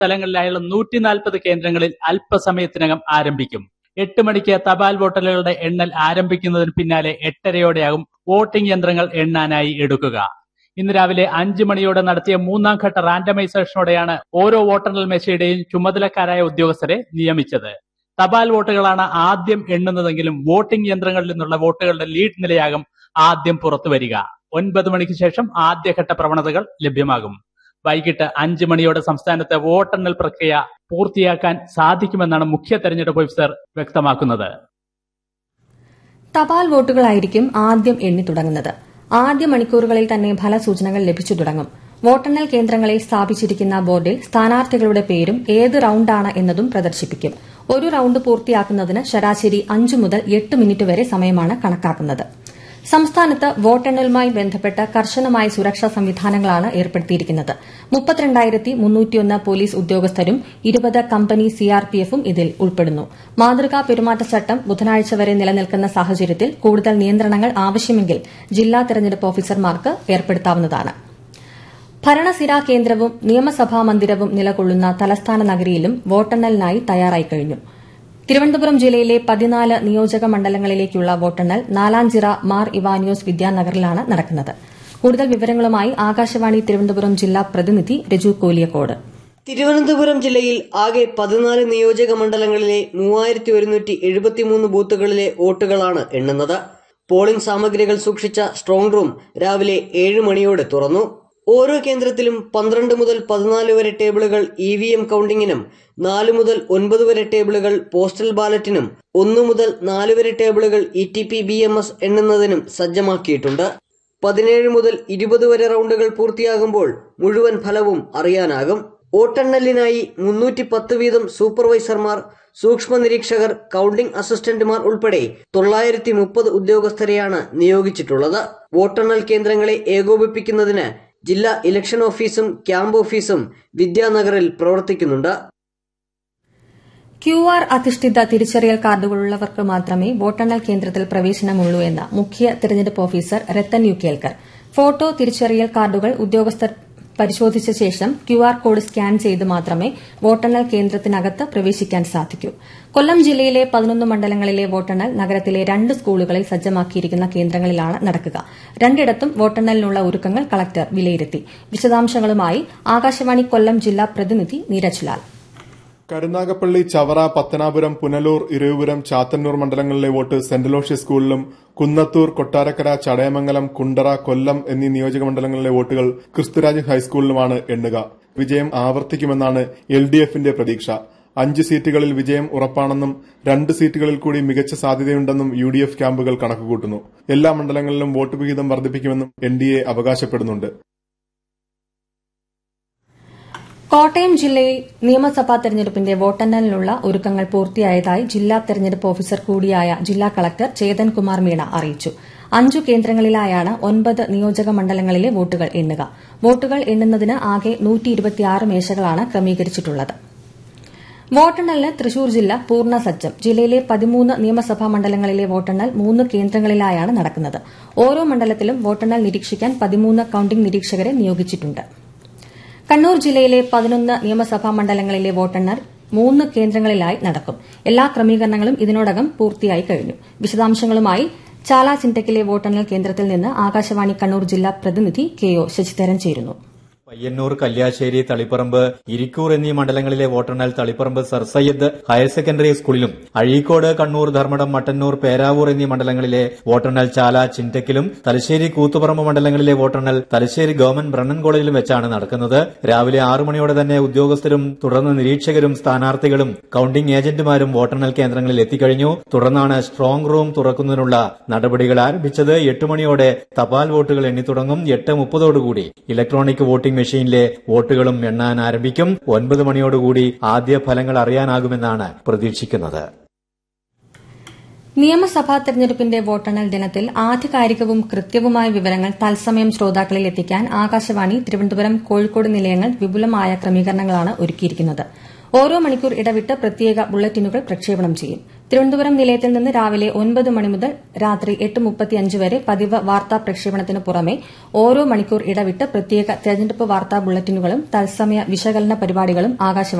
സ്ഥലങ്ങളിലായുള്ള നൂറ്റി നാൽപ്പത് കേന്ദ്രങ്ങളിൽ അല്പസമയത്തിനകം ആരംഭിക്കും എട്ട് മണിക്ക് തപാൽ വോട്ടലുകളുടെ എണ്ണൽ ആരംഭിക്കുന്നതിന് പിന്നാലെ എട്ടരയോടെയാകും വോട്ടിംഗ് യന്ത്രങ്ങൾ എണ്ണാനായി എടുക്കുക ഇന്ന് രാവിലെ അഞ്ച് മണിയോടെ നടത്തിയ മൂന്നാം ഘട്ട റാൻഡമൈസേഷനോടെയാണ് ഓരോ വോട്ടെണ്ണൽ മേശയുടെയും ചുമതലക്കാരായ ഉദ്യോഗസ്ഥരെ നിയമിച്ചത് തപാൽ വോട്ടുകളാണ് ആദ്യം എണ്ണുന്നതെങ്കിലും വോട്ടിംഗ് യന്ത്രങ്ങളിൽ നിന്നുള്ള വോട്ടുകളുടെ ലീഡ് നിലയാകും ആദ്യം പുറത്തു വരിക ഒൻപത് മണിക്ക് ശേഷം ആദ്യഘട്ട പ്രവണതകൾ ലഭ്യമാകും വൈകിട്ട് അഞ്ച് മണിയോടെ സംസ്ഥാനത്തെ വോട്ടെണ്ണൽ പ്രക്രിയ പൂർത്തിയാക്കാൻ സാധിക്കുമെന്നാണ് മുഖ്യ തെരഞ്ഞെടുപ്പ് ഓഫീസർ വ്യക്തമാക്കുന്നത് തപാൽ വോട്ടുകളായിരിക്കും ആദ്യം എണ്ണി തുടങ്ങുന്നത് ആദ്യ മണിക്കൂറുകളിൽ തന്നെ ഫലസൂചനകൾ ലഭിച്ചു തുടങ്ങും വോട്ടെണ്ണൽ കേന്ദ്രങ്ങളിൽ സ്ഥാപിച്ചിരിക്കുന്ന ബോർഡിൽ സ്ഥാനാർത്ഥികളുടെ പേരും ഏത് റൌണ്ടാണ് എന്നതും പ്രദർശിപ്പിക്കും ഒരു റൌണ്ട് പൂർത്തിയാക്കുന്നതിന് ശരാശരി അഞ്ചു മുതൽ എട്ട് മിനിറ്റ് വരെ സമയമാണ് കണക്കാക്കുന്നത് സംസ്ഥാനത്ത് വോട്ടെണ്ണലുമായി ബന്ധപ്പെട്ട കർശനമായ സുരക്ഷാ സംവിധാനങ്ങളാണ് ഏർപ്പെടുത്തിയിരിക്കുന്നത് മുപ്പത്തിരണ്ടായിരത്തി മുന്നൂറ്റിയൊന്ന് പോലീസ് ഉദ്യോഗസ്ഥരും ഇരുപത് കമ്പനി സിആർപിഎഫും ഇതിൽ ഉൾപ്പെടുന്നു മാതൃകാ പെരുമാറ്റച്ചട്ടം ബുധനാഴ്ച വരെ നിലനിൽക്കുന്ന സാഹചര്യത്തിൽ കൂടുതൽ നിയന്ത്രണങ്ങൾ ആവശ്യമെങ്കിൽ ജില്ലാ തെരഞ്ഞെടുപ്പ് ഓഫീസർമാർക്ക് ഏർപ്പെടുത്താവുന്നതാണ് ഭരണസിരാ കേന്ദ്രവും നിയമസഭാ മന്ദിരവും നിലകൊള്ളുന്ന തലസ്ഥാന നഗരിയിലും വോട്ടെണ്ണലിനായി തയ്യാറായി കഴിഞ്ഞു തിരുവനന്തപുരം ജില്ലയിലെ പതിനാല് നിയോജക മണ്ഡലങ്ങളിലേക്കുള്ള വോട്ടെണ്ണൽ നാലാഞ്ചിറ മാർ ഇവാനിയോസ് വിദ്യാനഗറിലാണ് നടക്കുന്നത് കൂടുതൽ വിവരങ്ങളുമായി ആകാശവാണി തിരുവനന്തപുരം ജില്ലാ പ്രതിനിധി രജു കോലിയക്കോട് തിരുവനന്തപുരം ജില്ലയിൽ ആകെ പതിനാല് നിയോജക മണ്ഡലങ്ങളിലെ മൂവായിരത്തി ഒരുന്നൂറ്റി എഴുപത്തിമൂന്ന് ബൂത്തുകളിലെ വോട്ടുകളാണ് എണ്ണുന്നത് പോളിംഗ് സാമഗ്രികൾ സൂക്ഷിച്ച സ്ട്രോങ് റൂം രാവിലെ ഏഴ് മണിയോടെ തുറന്നു ഓരോ കേന്ദ്രത്തിലും പന്ത്രണ്ട് മുതൽ പതിനാല് വരെ ടേബിളുകൾ ഇ വി എം കൌണ്ടിങ്ങിനും നാല് മുതൽ ഒൻപത് വരെ ടേബിളുകൾ പോസ്റ്റൽ ബാലറ്റിനും ഒന്ന് മുതൽ നാല് വരെ ടേബിളുകൾ E T P B M S എണ്ണുന്നതിനും സജ്ജമാക്കിയിട്ടുണ്ട് പതിനേഴ് മുതൽ ഇരുപത് വരെ റൗണ്ടുകൾ പൂർത്തിയാകുമ്പോൾ മുഴുവൻ ഫലവും അറിയാനാകും വോട്ടെണ്ണലിനായി മുന്നൂറ്റി പത്ത് വീതം സൂപ്പർവൈസർമാർ സൂക്ഷ്മ നിരീക്ഷകർ കൌണ്ടിംഗ് അസിസ്റ്റന്റുമാർ ഉൾപ്പെടെ തൊള്ളായിരത്തി മുപ്പത് ഉദ്യോഗസ്ഥരെയാണ് നിയോഗിച്ചിട്ടുള്ളത് വോട്ടെണ്ണൽ കേന്ദ്രങ്ങളെ ഏകോപിപ്പിക്കുന്നതിന് ജില്ലാ ഇലക്ഷൻ ഓഫീസും ക്യാമ്പ് ഓഫീസും വിദ്യാനഗറിൽ പ്രവർത്തിക്കുന്നുണ്ട് ക്യു ആർ അധിഷ്ഠിത തിരിച്ചറിയൽ കാർഡുകളുള്ളവർക്ക് മാത്രമേ വോട്ടെണ്ണൽ കേന്ദ്രത്തിൽ പ്രവേശനമുള്ളൂ എന്ന് മുഖ്യ തെരഞ്ഞെടുപ്പ് officer Rathan U Kelkar photo തിരിച്ചറിയൽ കാർഡുകൾ ഉദ്യോഗസ്ഥർ പരിശോധിച്ച ശേഷം ക്യു ആർ കോഡ് സ്കാൻ ചെയ്ത് മാത്രമേ വോട്ടെണ്ണൽ കേന്ദ്രത്തിനകത്ത് പ്രവേശിക്കാൻ സാധിക്കൂ കൊല്ലം ജില്ലയിലെ പതിനൊന്ന് മണ്ഡലങ്ങളിലെ വോട്ടെണ്ണൽ നഗരത്തിലെ രണ്ട് സ്കൂളുകളിൽ സജ്ജമാക്കിയിരിക്കുന്ന കേന്ദ്രങ്ങളിലാണ് നടക്കുക രണ്ടിടത്തും വോട്ടെണ്ണലിനുള്ള ഒരുക്കങ്ങൾ കളക്ടർ വിലയിരുത്തി വിശദാംശങ്ങളുമായി ആകാശവാണി കൊല്ലം ജില്ലാ പ്രതിനിധി നീരജ് ലാൽ കരുനാഗപ്പള്ളി ചവറ പത്തനാപുരം പുനലൂർ ഇരവിപുരം ചാത്തന്നൂർ മണ്ഡലങ്ങളിലെ വോട്ട് സെന്റ് ലോഷ്യസ് സ്കൂളിലും കുന്നത്തൂർ കൊട്ടാരക്കര ചടയമംഗലം കുണ്ടറ കൊല്ലം എന്നീ നിയോജക മണ്ഡലങ്ങളിലെ വോട്ടുകൾ ക്രിസ്തുരാജ് ഹൈസ്കൂളിലുമാണ് എണ്ണുക വിജയം ആവർത്തിക്കുമെന്നാണ് എൽ ഡി എഫിന്റെ പ്രതീക്ഷ അഞ്ച് സീറ്റുകളിൽ വിജയം ഉറപ്പാണെന്നും രണ്ട് സീറ്റുകളിൽ കൂടി മികച്ച സാധ്യതയുണ്ടെന്നും യു ഡി എഫ് ക്യാമ്പുകൾ കണക്കുകൂട്ടുന്നു എല്ലാ മണ്ഡലങ്ങളിലും വോട്ട് വിഹിതം വർദ്ധിപ്പിക്കുമെന്നും എൻ ഡി എ അവകാശപ്പെടുന്നുണ്ട് കോട്ടയം ജില്ലയിൽ നിയമസഭാ തെരഞ്ഞെടുപ്പിന്റെ വോട്ടെണ്ണലിനുള്ള ഒരുക്കങ്ങൾ പൂർത്തിയായതായി ജില്ലാ തെരഞ്ഞെടുപ്പ് ഓഫീസർ കൂടിയായ ജില്ലാ കളക്ടർ ചേതൻ കുമാർ മീണ അറിയിച്ചു അഞ്ചു കേന്ദ്രങ്ങളിലായാണ് ഒൻപത് നിയോജക മണ്ഡലങ്ങളിലെ വോട്ടുകൾ എണ്ണുക വോട്ടുകൾ എണ്ണുന്നതിന് ആകെ മേശകളാണ് ക്രമീകരിച്ചിട്ടുള്ളത് വോട്ടെണ്ണലിന് തൃശൂർ ജില്ല പൂർണ്ണ സജ്ജം ജില്ലയിലെ പതിമൂന്ന് നിയമസഭാ മണ്ഡലങ്ങളിലെ വോട്ടെണ്ണൽ മൂന്ന് കേന്ദ്രങ്ങളിലായാണ് നടക്കുന്നത് ഓരോ മണ്ഡലത്തിലും വോട്ടെണ്ണൽ നിരീക്ഷിക്കാൻ പതിമൂന്ന് കൌണ്ടിംഗ് നിരീക്ഷകരെ നിയോഗിച്ചിട്ടുണ്ട് കണ്ണൂർ ജില്ലയിലെ പതിനൊന്ന് നിയമസഭാ മണ്ഡലങ്ങളിലെ വോട്ടെണ്ണൽ മൂന്ന് കേന്ദ്രങ്ങളിലായി നടക്കും എല്ലാ ക്രമീകരണങ്ങളും ഇതിനോടകം പൂർത്തിയായി കഴിഞ്ഞു വിശദാംശങ്ങളുമായി ചാല ചിന്തക്കിലെ വോട്ടെണ്ണൽ കേന്ദ്രത്തിൽ നിന്ന് ആകാശവാണി കണ്ണൂർ ജില്ലാ പ്രതിനിധി കെ ഒ ശശിധരൻ ചേരുന്നു പയ്യന്നൂർ കല്യാശ്ശേരി തളിപ്പറമ്പ് ഇരിക്കൂർ എന്നീ മണ്ഡലങ്ങളിലെ വോട്ടെണ്ണൽ Taliparamba sir Syed higher secondary സ്കൂളിലും അഴീക്കോട് കണ്ണൂർ ധർമ്മടം മട്ടന്നൂർ പേരാവൂർ എന്നീ മണ്ഡലങ്ങളിലെ വോട്ടെണ്ണൽ ചാല ചിന്തക്കിലും തലശ്ശേരി കൂത്തുപറമ്പ് മണ്ഡലങ്ങളിലെ വോട്ടെണ്ണൽ തലശ്ശേരി ഗവൺമെന്റ് ബ്രണ്ണൻ കോളേജിലും വെച്ചാണ് നടക്കുന്നത് രാവിലെ ആറു മണിയോടെ തന്നെ ഉദ്യോഗസ്ഥരും തുടർന്ന് നിരീക്ഷകരും സ്ഥാനാർത്ഥികളും കൌണ്ടിംഗ് ഏജന്റുമാരും വോട്ടെണ്ണൽ കേന്ദ്രങ്ങളിൽ എത്തിക്കഴിഞ്ഞു തുടർന്നാണ് സ്ട്രോങ് റൂം തുറക്കുന്നതിനുള്ള നടപടികൾ ആരംഭിച്ചത് എട്ട് മണിയോടെ തപാൽ വോട്ടുകൾ എണ്ണിത്തുടങ്ങും എട്ട് മുപ്പതോടുകൂടി ഇലക്ട്രോണിക് വോട്ടിംഗ് മെഷീനിലെ വോട്ടുകളും എണ്ണാൻ ആരംഭിക്കും ഒൻപത് മണിയോടുകൂടി ആദ്യ ഫലങ്ങൾ അറിയാനാകുമെന്നാണ് പ്രതീക്ഷിക്കുന്നത് നിയമസഭാ തെരഞ്ഞെടുപ്പിന്റെ വോട്ടെണ്ണൽ ദിനത്തിൽ ആധികാരികവും കൃത്യവുമായ വിവരങ്ങൾ തത്സമയം ശ്രോതാക്കളിൽ എത്തിക്കാൻ ആകാശവാണി തിരുവനന്തപുരം കോഴിക്കോട് നിലയങ്ങൾ വിപുലമായ ക്രമീകരണങ്ങളാണ് ഒരുക്കിയിരിക്കുന്നത് ഓരോ മണിക്കൂർ ഇടവിട്ട് പ്രത്യേക ബുള്ളറ്റിനുകൾ പ്രക്ഷേപണം ചെയ്യും തിരുവനന്തപുരം നിലയത്തിൽ നിന്ന് രാവിലെ ഒൻപത് മണി മുതൽ രാത്രി എട്ട് മുപ്പത്തിയഞ്ച് വരെ പതിവ് വാർത്താ പ്രക്ഷേപണത്തിന് പുറമെ ഓരോ മണിക്കൂർ ഇടവിട്ട് പ്രത്യേക തെരഞ്ഞെടുപ്പ് വാർത്താ ബുള്ളറ്റിനുകളും തത്സമയ വിശകലന പരിപാടികളും ആകാശവാണി